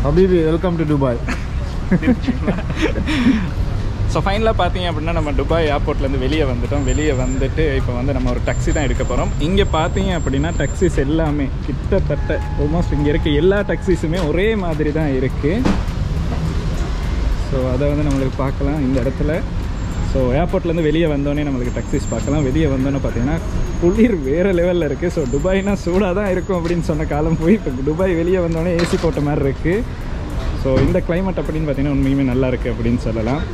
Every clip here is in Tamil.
Habibi, welcome to Dubai. So ஃபைனலாக பார்த்தீங்க அப்படின்னா நம்ம துபாய் ஏர்போர்ட்லேருந்து வெளியே வந்துட்டோம் வெளியே வந்துட்டு இப்போ வந்து நம்ம ஒரு டாக்ஸி தான் எடுக்க போகிறோம் இங்கே பார்த்தீங்க அப்படின்னா டாக்ஸிஸ் எல்லாமே கிட்டத்தட்ட ஆல்மோஸ்ட் இங்கே இருக்க எல்லா டாக்ஸிஸுமே ஒரே மாதிரி தான் இருக்குது ஸோ அதை வந்து நம்மளுக்கு பார்க்கலாம் இந்த இடத்துல ஸோ ஏர்போர்ட்லேருந்து வெளியே வந்தோடனே நம்மளுக்கு டாக்ஸிஸ் பார்க்கலாம் வெளியே வந்தோன்னே பார்த்தீங்கன்னா குளிர் வேறு லெவலில் இருக்குது ஸோ துபாய்னா சூடாக தான் இருக்கும் அப்படின்னு சொன்ன காலம் போய் இப்போ துபாய் வெளியே வந்தோடனே ஏசி போட்ட மாதிரி இருக்குது ஸோ இந்த climate அப்படின்னு பார்த்தீங்கன்னா உண்மையுமே நல்லா இருக்குது அப்படின்னு சொல்லலாம்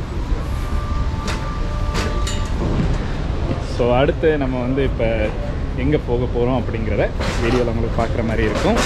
ஸோ அடுத்து நம்ம வந்து இப்போ எங்கே போக போகிறோம் அப்படிங்கிறத வீடியோவில் உங்களுக்கு பார்க்குற மாதிரி இருக்கும்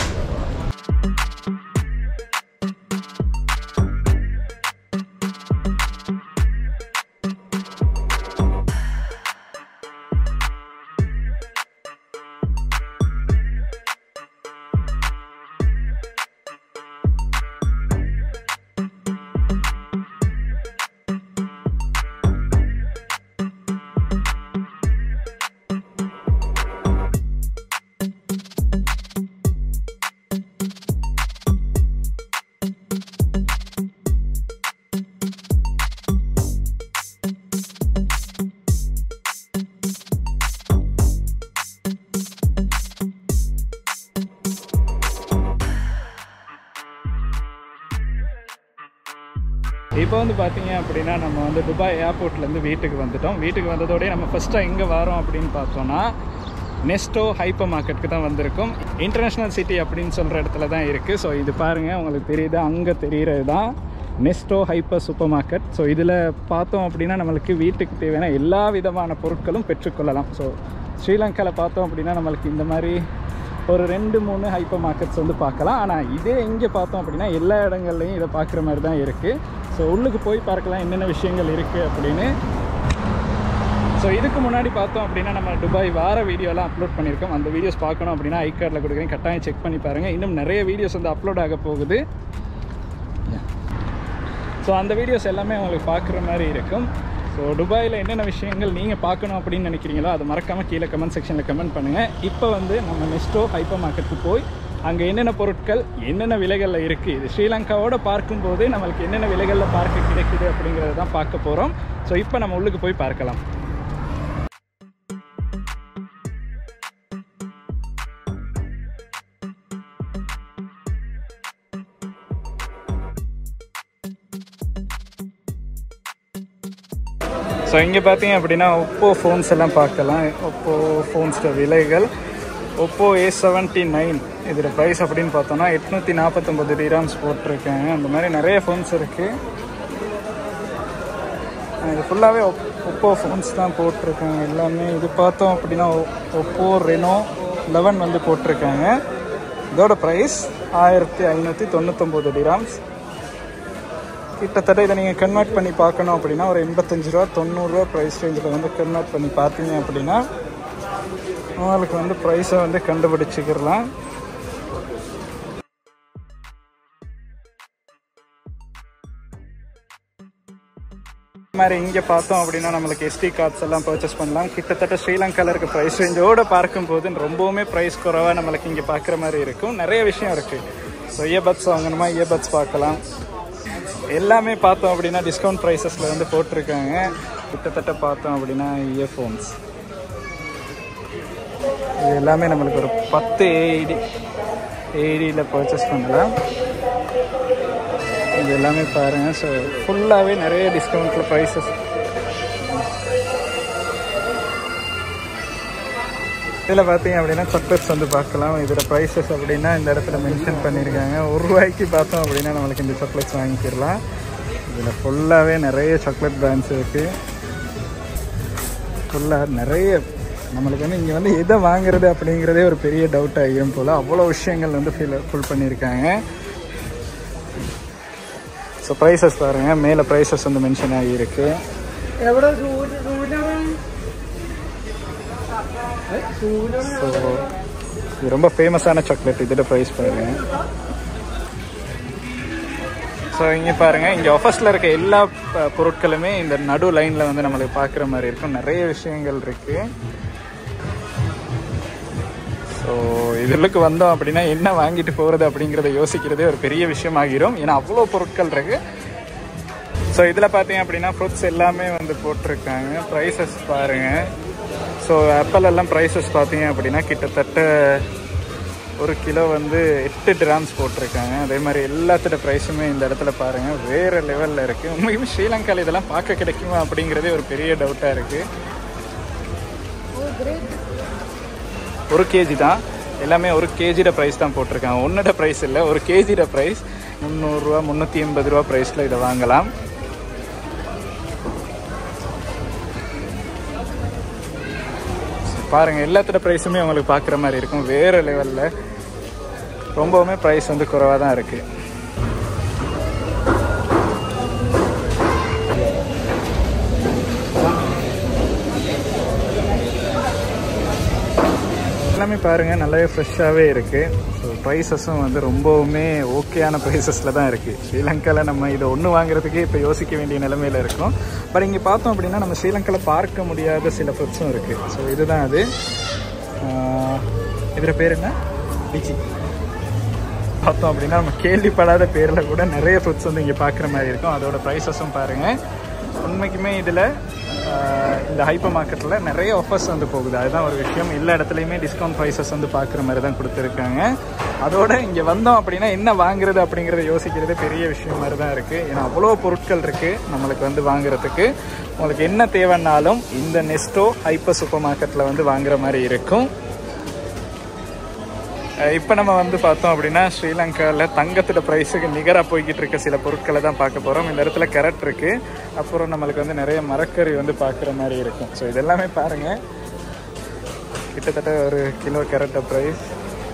இப்போ வந்து பார்த்தீங்க அப்படின்னா நம்ம வந்து துபாய் ஏர்போர்ட்லேருந்து வீட்டுக்கு வந்துட்டோம் வீட்டுக்கு வந்ததோடய நம்ம ஃபஸ்ட்டாக எங்கே வரோம் அப்படின்னு பார்த்தோன்னா நெஸ்டோ ஹைப்பர் மார்க்கெட்டுக்கு தான் வந்திருக்கோம் இன்டர்நேஷ்னல் சிட்டி அப்படின்னு சொல்கிற இடத்துல தான் இருக்குது ஸோ இது பாருங்கள் உங்களுக்கு தெரியுது அங்கே தெரிகிறது தான் Nesto hyper supermarket so இதில் பார்த்தோம் அப்படின்னா நம்மளுக்கு வீட்டுக்கு தேவையான எல்லா விதமான பொருட்களும் பெற்றுக்கொள்ளலாம் ஸோ ஸ்ரீலங்காவில் பார்த்தோம் அப்படின்னா நம்மளுக்கு இந்த மாதிரி ஒரு ரெண்டு மூணு ஹைப்பர் மார்க்கெட்ஸ் வந்து பார்க்கலாம் ஆனால் இதே இங்கே பார்த்தோம் அப்படின்னா எல்லா இடங்கள்லையும் இதை பார்க்குற மாதிரி தான் இருக்குது ஸோ உள்ளுக்கு போய் பார்க்கலாம் என்னென்ன விஷயங்கள் இருக்குது அப்படின்னு ஸோ இதுக்கு முன்னாடி பார்த்தோம் அப்படின்னா நம்ம துபாய் வார வீடியோலாம் அப்லோட் பண்ணியிருக்கோம் அந்த வீடியோஸ் பார்க்கணும் அப்படின்னா ஐ கார்டில் கொடுக்குறேன் கட்டாயம் செக் பண்ணி பாருங்கள் இன்னும் நிறைய வீடியோஸ் வந்து அப்லோட் ஆக போகுது ஸோ அந்த வீடியோஸ் எல்லாமே உங்களுக்கு பார்க்குற மாதிரி இருக்கும் ஸோ துபாயில் என்னென்ன விஷயங்கள் நீங்கள் பார்க்கணும் அப்படின்னு நினைக்கிறீங்களோ அதை மறக்காமல் கீழே கமெண்ட் செக்ஷனில் கமெண்ட் பண்ணுங்கள் இப்போ வந்து நம்ம நெஸ்டோ ஹைப்பர் மார்க்கெட்டுக்கு போய் அங்கே என்னென்ன பொருட்கள் என்னென்ன விலைகளில் இருக்குது இது ஸ்ரீலங்காவோட பார்க்கும்போது நம்மளுக்கு என்னென்ன விலைகளில் பார்க்க கிடைக்குது அப்படிங்கிறத தான் பார்க்க போகிறோம் ஸோ இப்போ நம்ம உள்ளுக்கு போய் பார்க்கலாம் ஸோ இங்கே பார்த்தீங்க அப்படின்னா ஒப்போ ஃபோன்ஸ் எல்லாம் பார்க்கலாம் ஒப்போ ஃபோன்ஸோட விலைகள் ஒப்போ ஏ செவன்ட்டி நைன் இதோட ப்ரைஸ் அப்படின்னு பார்த்தோன்னா எட்நூற்றி நாற்பத்தொம்பது டிராம்ஸ் போட்டிருக்கேன் அந்த மாதிரி நிறைய ஃபோன்ஸ் இருக்குது இது ஃபுல்லாகவே ஒப்போ ஃபோன்ஸ் தான் போட்டிருக்காங்க எல்லாமே இது பார்த்தோம் அப்படின்னா ஒப்போ ரெனோ லெவன் வந்து போட்டிருக்காங்க இதோட ப்ரைஸ் ஆயிரத்தி ஐநூற்றி தொண்ணூத்தொம்பது டிராம்ஸ் கிட்டத்தட்ட இதை நீங்கள் கன்வெர்ட் பண்ணி பார்க்கணும் அப்படின்னா ஒரு எண்பத்தஞ்சு ரூபா தொண்ணூறுரூவா ப்ரைஸ் ரேஞ்சில் வந்து கன்வெர்ட் பண்ணி பார்த்தீங்க அப்படின்னா உங்களுக்கு வந்து ப்ரைஸை வந்து கண்டுபிடிச்சிக்கிடலாம் இந்த மாதிரி இங்கே பார்த்தோம் அப்படின்னா நம்மளுக்கு எஸ்டி கார்ட்ஸ் எல்லாம் பர்ச்சேஸ் பண்ணலாம் கிட்டத்தட்ட ஸ்ரீலங்காவில் இருக்க ப்ரைஸ் ரேஞ்சோட பார்க்கும்போது ரொம்பவுமே ப்ரைஸ் குறைவாக நம்மளுக்கு இங்கே பார்க்குற மாதிரி இருக்கும் நிறைய விஷயம் இருக்குது ஸோ இயர்பட்ஸ் வாங்கணுமா இயர்பட்ஸ் பார்க்கலாம் எல்லாமே பார்த்தோம் அப்படின்னா டிஸ்கவுண்ட் ப்ரைஸஸில் வந்து போட்டிருக்காங்க கிட்டத்தட்ட பார்த்தோம் அப்படின்னா இயர்ஃபோன்ஸ் இது எல்லாமே நம்மளுக்கு ஒரு பத்து ஏஐடி ஏஐடியில் பர்ச்சேஸ் பண்ணலாம் இது எல்லாமே பாருங்கள் ஸோ ஃபுல்லாகவே நிறைய டிஸ்கவுண்ட்டில் ப்ரைஸஸ் இதில் பார்த்தீங்க அப்படின்னா சாக்லேட்ஸ் வந்து பார்க்கலாம் இதோட ப்ரைஸஸ் அப்படின்னா இந்த இடத்துல மென்ஷன் பண்ணியிருக்காங்க ஒரு ரூபாய்க்கு பார்த்தோம் அப்படின்னா நம்மளுக்கு இந்த சாக்லேட்ஸ் வாங்கிக்கிடலாம் இதில் ஃபுல்லாகவே நிறைய சாக்லேட் பிராண்ட்ஸ் இருக்குது ஃபுல்லாக நிறைய நம்மளுக்கு வந்து இங்கே வந்து எதை வாங்குறது அப்படிங்கிறதே ஒரு பெரிய டவுட் ஆகிரும் போல் அவ்வளோ விஷயங்கள் வந்து ஃபில் ஃபுல் பண்ணியிருக்காங்க ஸோ ப்ரைஸஸ் பாருங்கள் மேலே ப்ரைஸஸ் வந்து மென்ஷன் ஆகியிருக்கு ஸோ இது ரொம்ப ஃபேமஸான சாக்லேட் இதோட ப்ரைஸ் பாருங்க ஸோ இங்கே பாருங்கள் இங்கே ஆஃபர்ஸில் இருக்க எல்லா ப- பொருட்களுமே இந்த நடு லைனில் வந்து நம்மளுக்கு பார்க்குற மாதிரி இருக்கும் நிறைய விஷயங்கள் இருக்குது ஸோ இதுக்கு வந்தோம் அப்படின்னா என்ன வாங்கிட்டு போகிறது அப்படிங்கிறத யோசிக்கிறதே ஒரு பெரிய விஷயமாகிரும் ஏன்னா அவ்வளோ பொருட்கள் இருக்குது ஸோ இதில் பார்த்தீங்க அப்படின்னா ஃப்ரூட்ஸ் எல்லாமே வந்து போட்டிருக்காங்க ப்ரைஸஸ் பாருங்கள் ஸோ ஆப்பிள் எல்லாம் ப்ரைஸஸ் பார்த்தீங்க அப்படின்னா கிட்டத்தட்ட ஒரு கிலோ வந்து எட்டு கிராம்ஸ் போட்டிருக்காங்க அதே மாதிரி எல்லாத்தோட ப்ரைஸுமே இந்த இடத்துல பாருங்கள் வேறு லெவலில் இருக்குது உண்மையுமே ஸ்ரீலங்காவில் இதெல்லாம் பார்க்க கிடைக்குமா அப்படிங்கிறதே ஒரு பெரிய டவுட்டாக இருக்குது ஒரு கேஜி தான் எல்லாமே ஒரு கேஜியோட ப்ரைஸ் தான் போட்டிருக்காங்க ஒன்னோட ப்ரைஸ் இல்லை ஒரு கேஜியோட ப்ரைஸ் முந்நூறுரூவா முந்நூற்றி எண்பது ரூபா ப்ரைஸில் இதை வாங்கலாம் பாருங்க எல்லாத்தோட ப்ரைஸுமே உங்களுக்கு பார்க்குற மாதிரி இருக்கும் வேறு லெவலில் ரொம்பவுமே ப்ரைஸ் வந்து குறைவாக தான் இருக்குது எல்லாமே பாருங்கள் நல்லாவே ஃப்ரெஷ்ஷாகவே இருக்குது ஸோ ப்ரைஸஸும் வந்து ரொம்பவுமே ஓகேயான ப்ரைஸஸில் தான் இருக்குது ஸ்ரீலங்காவில் நம்ம இதை ஒன்று வாங்குறதுக்கே இப்போ யோசிக்க வேண்டிய நிலைமையில் இருக்கும் பட் இங்கே பார்த்தோம் அப்படின்னா நம்ம ஸ்ரீலங்காவில் பார்க்க முடியாத சில ஃப்ரூட்ஸும் இருக்குது ஸோ இதுதான் அது இதில் பேர் என்ன லிச்சி பார்த்தோம் அப்படின்னா நம்ம கேள்விப்படாத பேரில் கூட நிறைய ஃப்ரூட்ஸ் வந்து இங்கே பார்க்குற மாதிரி இருக்கும் அதோட ப்ரைஸஸும் பாருங்கள் உண்மைக்குமே இதில் இந்த ஹைப்பர் மார்க்கெட்டில் நிறைய ஆஃபர்ஸ் வந்து போகுது அதுதான் ஒரு விஷயம் எல்லா இடத்துலையுமே டிஸ்கவுண்ட் ப்ரைஸஸ் வந்து பார்க்குற மாதிரி தான் கொடுத்துருக்காங்க அதோட இங்கே வந்தோம் அப்படின்னா என்ன வாங்குறது அப்படிங்கிறத யோசிக்கிறது பெரிய விஷயம் மாதிரி தான் இருக்குது ஏன்னா அவ்வளோ பொருட்கள் இருக்குது நம்மளுக்கு வந்து வாங்குறதுக்கு உங்களுக்கு என்ன தேவைன்னாலும் இந்த நெஸ்டோ ஹைப்பர் சூப்பர் மார்க்கெட்டில் வந்து வாங்குற மாதிரி இருக்கும் இப்போ நம்ம வந்து பார்த்தோம் அப்படின்னா ஸ்ரீலங்காவில் தங்கத்தோட ப்ரைஸுக்கு நிகராக போய்கிட்டு இருக்க சில பொருட்களை தான் பார்க்க போகிறோம் இந்த இடத்துல கரெக்ட் இருக்குது அப்புறம் நம்மளுக்கு வந்து நிறைய மரக்கறி வந்து பார்க்குற மாதிரி இருக்கும் ஸோ இதெல்லாமே பாருங்கள் கிட்டத்தட்ட ஒரு கிலோ கேரட்டை ப்ரைஸ்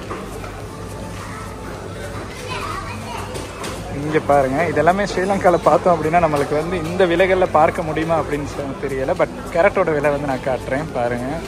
இங்கே பாருங்கள் இதெல்லாமே ஸ்ரீலங்காவில் பார்த்தோம் அப்படின்னா நம்மளுக்கு வந்து இந்த விலைகளில் பார்க்க முடியுமா அப்படின்னு தெரியலை பட் கேரட்டோட விலை வந்து நான் காட்டுறேன் பாருங்கள்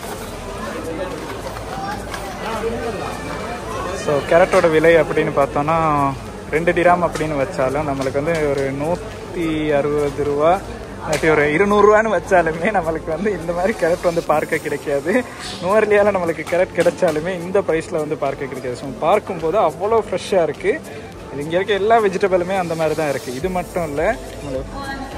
ஸோ கேரட்டோட விலை அப்படின்னு பார்த்தோன்னா ரெண்டு டிராம் அப்படின்னு வச்சாலும் நம்மளுக்கு வந்து ஒரு நூற்றி அறுபது ரூபா இல்லாட்டி ஒரு இருநூறுவான்னு வச்சாலுமே நம்மளுக்கு வந்து இந்த மாதிரி கேரட் வந்து பார்க்க கிடைக்காது நுவர்லியால் நம்மளுக்கு கேரட் கிடைச்சாலுமே இந்த ப்ரைஸில் வந்து பார்க்க கிடைக்காது ஸோ பார்க்கும்போது அவ்வளோ ஃப்ரெஷ்ஷாக இருக்குது இது இங்கே இருக்க எல்லா வெஜிடபிளுமே அந்த மாதிரி தான் இருக்குது இது மட்டும் இல்லை நம்மளுக்கு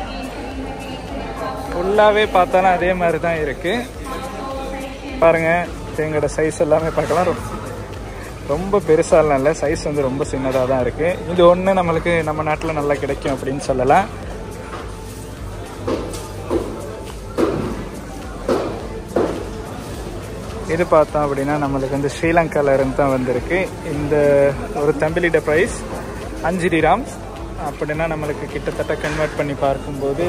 ஃபுல்லாகவே பார்த்தாலும் அதே மாதிரி தான் இருக்குது பாருங்கள் தேங்கோட சைஸ் எல்லாமே பார்க்கலாம் ரொம்ப ரொம்ப பெருசாலாம் இல்லை சைஸ் வந்து ரொம்ப சின்னதாக தான் இருக்குது இது ஒன்று நம்மளுக்கு நம்ம நாட்டில் நல்லா கிடைக்கும் அப்படின்னு சொல்லலாம் இது பார்த்தோம் அப்படின்னா நம்மளுக்கு வந்து ஸ்ரீலங்காவில் இருந்து தான் வந்திருக்கு இந்த ஒரு தம்பிலிட ப்ரைஸ் அஞ்சு டிராம் அப்படின்னா நம்மளுக்கு கிட்டத்தட்ட கன்வெர்ட் பண்ணி பார்க்கும்போது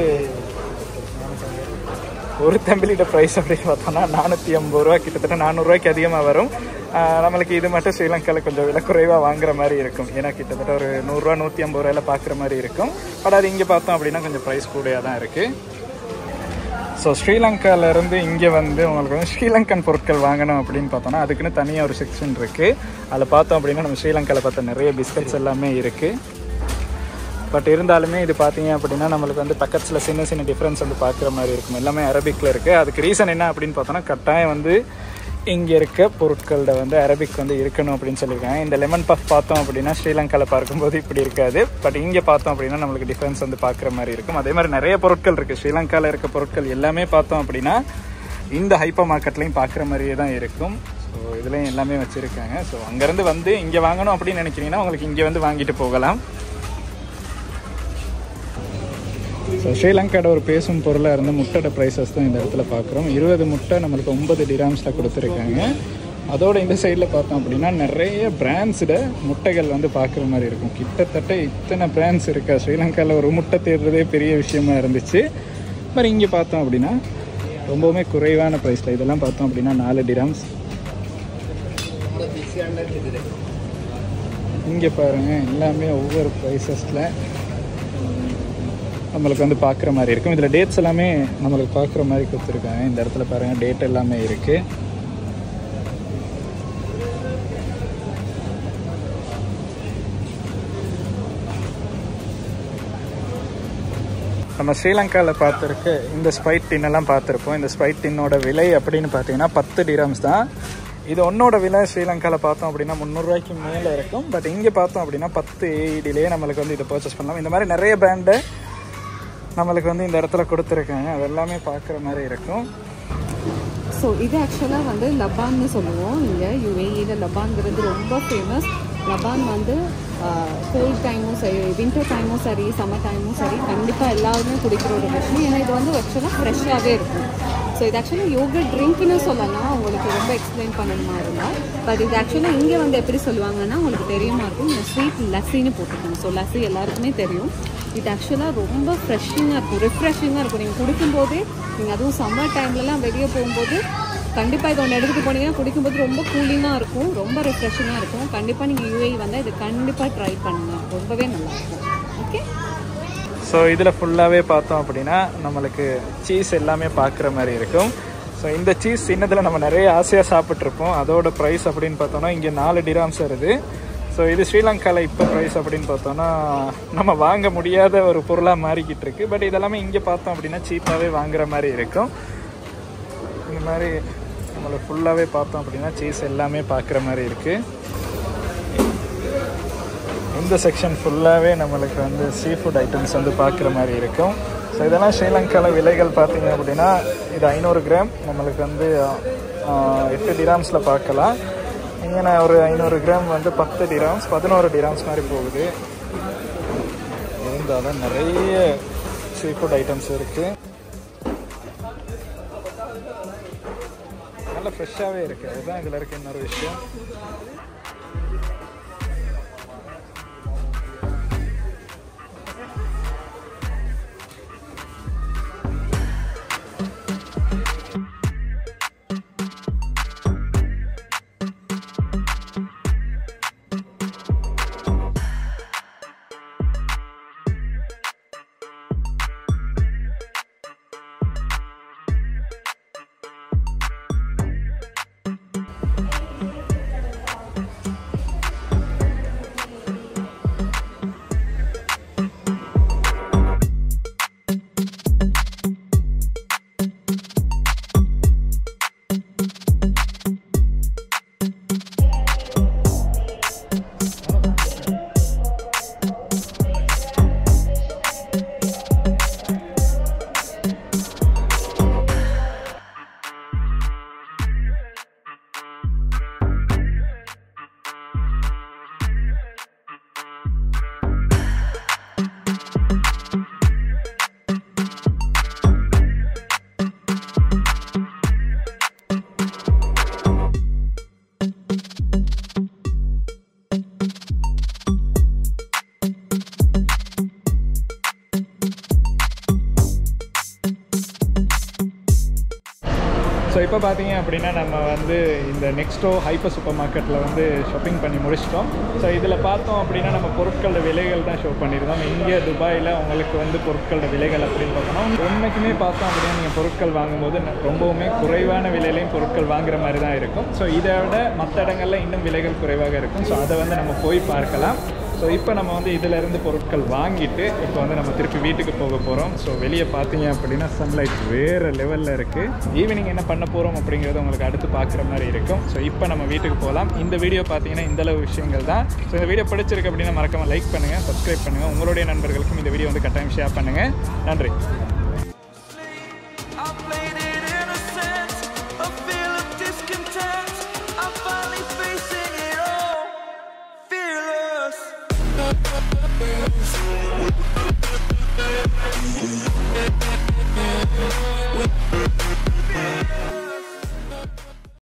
ஒரு தம்பிலிட்ட ப்ரைஸ் அப்படின்னு பார்த்தோம்னா நானூற்றி ஐம்பது ரூபா கிட்டத்தட்ட நானூறுரூவாய்க்கு அதிகமாக வரும் நம்மளுக்கு இது மட்டும் ஸ்ரீலங்காவில் கொஞ்சம் விலை குறைவாக வாங்குற மாதிரி இருக்கும் ஏன்னா கிட்டத்தட்ட ஒரு நூறுரூவா நூற்றி ஐம்பது ரூபாயில் பார்க்குற மாதிரி இருக்கும் பட் அது இங்கே பார்த்தோம் அப்படின்னா கொஞ்சம் ப்ரைஸ் கூடயாக தான் இருக்குது ஸோ ஸ்ரீலங்காவிலேருந்து இங்கே வந்து உங்களுக்கு வந்து ஸ்ரீலங்கன் பொருட்கள் வாங்கணும் அப்படின்னு பார்த்தோன்னா அதுக்குன்னு தனியாக ஒரு செக்ஷன் இருக்குது அதில் பார்த்தோம் அப்படின்னா நம்ம ஸ்ரீலங்காவில் பார்த்தா நிறைய பிஸ்கட்ஸ் எல்லாமே இருக்குது பட் இருந்தாலுமே இது பார்த்தீங்க அப்படின்னா நம்மளுக்கு வந்து பக்கத்தில் சின்ன சின்ன டிஃப்ரென்ஸ் வந்து பார்க்குற மாதிரி இருக்கும் எல்லாமே அரபிக்கில் இருக்குது அதுக்கு ரீசன் என்ன அப்படின்னு பார்த்தோன்னா கட்டாயம் வந்து இங்கே இருக்க பொருட்களோட வந்து அரபிக் வந்து இருக்கணும் அப்படின்னு சொல்லியிருக்காங்க இந்த லெமன் பஃப் பார்த்தோம் அப்படின்னா ஸ்ரீலங்காவில் பார்க்கும்போது இப்படி இருக்காது பட் இங்கே பார்த்தோம் அப்படின்னா நம்மளுக்கு டிஃப்ரென்ஸ் வந்து பார்க்குற மாதிரி இருக்கும் அதே மாதிரி நிறைய பொருட்கள் இருக்குது ஸ்ரீலங்காவில் இருக்க பொருட்கள் எல்லாமே பார்த்தோம் அப்படின்னா இந்த ஹைப்பர் மார்க்கெட்லையும் பார்க்குற மாதிரியே தான் இருக்கும் ஸோ இதுலேயும் எல்லாமே வச்சுருக்காங்க ஸோ அங்கேருந்து வந்து இங்கே வாங்கணும் அப்படின்னு நினைக்கிறீங்கன்னா உங்களுக்கு இங்கே வந்து வாங்கிட்டு போகலாம் ஸோ ஸ்ரீலங்காவோட ஒரு பேசும் பொருளாக இருந்த முட்டையோட ப்ரைஸஸ் தான் இந்த இடத்துல பார்க்குறோம் இருபது முட்டை நம்மளுக்கு ஒன்பது டிராம்ஸில் கொடுத்துருக்காங்க அதோட இந்த சைடில் பார்த்தோம் அப்படின்னா நிறைய பிராண்ட்ஸோட முட்டைகள் வந்து பார்க்குற மாதிரி இருக்கும் கிட்டத்தட்ட இத்தனை பிராண்ட்ஸ் இருக்கா ஸ்ரீலங்காவில் ஒரு முட்டை தேடுறதே பெரிய விஷயமா இருந்துச்சு மாதிரி இங்கே பார்த்தோம் அப்படின்னா ரொம்பவுமே குறைவான ப்ரைஸில் இதெல்லாம் பார்த்தோம் அப்படின்னா நாலு டிராம்ஸ் இங்கே பாருங்கள் எல்லாமே ஒவ்வொரு ப்ரைஸஸில் நம்மளுக்கு வந்து பார்க்குற மாதிரி இருக்கும் இதில் டேட்ஸ் எல்லாமே நம்மளுக்கு பார்க்குற மாதிரி கொடுத்துருக்காங்க இந்த இடத்துல பாருங்கள் டேட் எல்லாமே இருக்குது நம்ம ஸ்ரீலங்காவில் பார்த்துருக்கு இந்த ஸ்பைட் டின்னெல்லாம் பார்த்துருப்போம் இந்த ஸ்பைட் டின்னோட விலை அப்படின்னு பார்த்தீங்கன்னா பத்து டிராம்ஸ் தான் இது ஒன்னோட விலை ஸ்ரீலங்காவில் பார்த்தோம் அப்படின்னா முந்நூறுரூவாய்க்கு மேலே இருக்கும் பட் இங்கே பார்த்தோம் அப்படின்னா பத்து ஏஇடிலேயே நம்மளுக்கு வந்து இதை பர்ச்சேஸ் பண்ணலாம் இந்த மாதிரி நிறைய பிராண்டு நம்மளுக்கு வந்து இந்த இடத்துல கொடுத்துருக்காங்க அது எல்லாமே பார்க்குற மாதிரி இருக்கும் ஸோ இது ஆக்சுவலாக வந்து லபான்னு சொல்லுவோம் இங்கே யுஏஇயில் லபான்ங்கிறது ரொம்ப ஃபேமஸ் லபான் வந்து கோல்ட் டைமும் சரி வின்டர் டைமும் சரி சம்மர் டைமும் சரி கண்டிப்பாக எல்லாருமே குடிக்கிற ஒரு விஷயம் ஏன்னா இது வந்து ஆக்சுவலாக ஃப்ரெஷ்ஷாகவே இருக்கும் ஸோ இது ஆக்சுவலாக யோகா ட்ரிங்க்னு சொல்லலாம் உங்களுக்கு ரொம்ப எக்ஸ்பிளைன் பண்ணணுமா இருந்தால் பட் இது ஆக்சுவலாக இங்கே வந்து எப்படி சொல்லுவாங்கன்னா உங்களுக்கு தெரியுமா இருக்கும் இந்த ஸ்வீட் லஸ்ஸின்னு போட்டுருக்கோம் ஸோ லஸ்ஸி எல்லாருக்குமே தெரியும் இது ஆக்சுவலாக ரொம்ப ஃப்ரெஷ்ஷிங்காக இருக்கும் ரிஃப்ரெஷிங்காக இருக்கும் நீங்கள் குடிக்கும்போதே நீங்கள் அதுவும் சம்மர் டைம்லலாம் வெளியே போகும்போது கண்டிப்பாக இதை ஒன்று எடுத்துகிட்டு போனீங்கன்னா குடிக்கும்போது ரொம்ப கூலிங்காக இருக்கும் ரொம்ப ரிஃப்ரெஷிங்காக இருக்கும் கண்டிப்பாக நீங்கள் யூஏஇ வந்தால் இது கண்டிப்பாக ட்ரை பண்ணுங்கள் ரொம்பவே நல்லாயிருக்கும் ஓகே ஸோ இதில் ஃபுல்லாகவே பார்த்தோம் அப்படின்னா நம்மளுக்கு சீஸ் எல்லாமே பார்க்குற மாதிரி இருக்கும் ஸோ இந்த சீஸ் சின்னதில் நம்ம நிறைய ஆசையாக சாப்பிட்ருப்போம் அதோட ப்ரைஸ் அப்படின்னு பார்த்தோம்னா இங்கே நாலு டிராம்ஸ் வருது ஸோ இது ஸ்ரீலங்காவில் இப்போ ப்ரைஸ் அப்படின்னு பார்த்தோன்னா நம்ம வாங்க முடியாத ஒரு பொருளாக மாறிக்கிட்டு இருக்கு பட் இதெல்லாமே இங்கே பார்த்தோம் அப்படின்னா சீப்பாகவே வாங்குற மாதிரி இருக்கும் இந்த மாதிரி நம்மளை ஃபுல்லாகவே பார்த்தோம் அப்படின்னா சீஸ் எல்லாமே பார்க்குற மாதிரி இருக்குது இந்த செக்ஷன் ஃபுல்லாகவே நம்மளுக்கு வந்து சீ ஃபுட் ஐட்டம்ஸ் வந்து பார்க்குற மாதிரி இருக்கும் ஸோ இதெல்லாம் ஸ்ரீலங்காவில் விலைகள் பார்த்தீங்க அப்படின்னா இது ஐநூறு கிராம் நம்மளுக்கு வந்து ஆஹ், எட்டு டிராம்ஸில் பார்க்கலாம் இங்கே நான் ஒரு ஐநூறு கிராம் வந்து பத்து டிராம்ஸ் பதினோரு டிராம்ஸ் மாதிரி போகுது இருந்தாலும் நிறைய சீ ஃபுட் ஐட்டம்ஸ் இருக்குது நல்ல ஃப்ரெஷ்ஷாகவே இருக்குது அதுதான் இதில் இருக்க இன்னொரு விஷயம் ஸோ இப்போ பார்த்தீங்க அப்படின்னா நம்ம வந்து இந்த நெக்ஸ்டோ ஹைப்பர் சூப்பர் மார்க்கெட்டில் வந்து ஷாப்பிங் பண்ணி முடிச்சிட்டோம் ஸோ இதில் பார்த்தோம் அப்படின்னா நம்ம பொருட்களோட விலைகள் தான் ஷோ பண்ணியிருந்தோம் இங்கே துபாயில் உங்களுக்கு வந்து பொருட்களோட விலைகள் அப்படின்னு பார்த்தோம்னா உண்மைக்குமே பார்த்தோம் அப்படின்னா நீங்கள் பொருட்கள் வாங்கும்போது ந- ரொம்பவுமே குறைவான விலையிலையும் பொருட்கள் வாங்குற மாதிரி தான் இருக்கும் ஸோ இதை விட மற்ற இடங்கள்ல இன்னும் விலைகள் குறைவாக இருக்கும் ஸோ அதை வந்து நம்ம போய் பார்க்கலாம் ஸோ இப்போ நம்ம வந்து இதில் இருந்து பொருட்கள் வாங்கிட்டு இப்போ வந்து நம்ம திருப்பி வீட்டுக்கு போக போகிறோம் ஸோ வெளியே பார்த்தீங்க அப்படின்னா சன்லைட் வேறு லெவலில் இருக்குது ஈவினிங் என்ன பண்ண போகிறோம் அப்படிங்கிறது உங்களுக்கு அடுத்து பார்க்குற மாதிரி இருக்கும் ஸோ இப்போ நம்ம வீட்டுக்கு போகலாம் இந்த வீடியோ பார்த்தீங்கன்னா இந்த அளவு விஷயங்கள் தான் ஸோ இந்த வீடியோ பிடிச்சிருக்கு அப்படின்னா மறக்காம லைக் பண்ணுங்கள் சப்ஸ்கிரைப் பண்ணுங்கள் உங்களுடைய நண்பர்களுக்கும் இந்த வீடியோ வந்து கட்டாயம் ஷேர் பண்ணுங்கள் நன்றி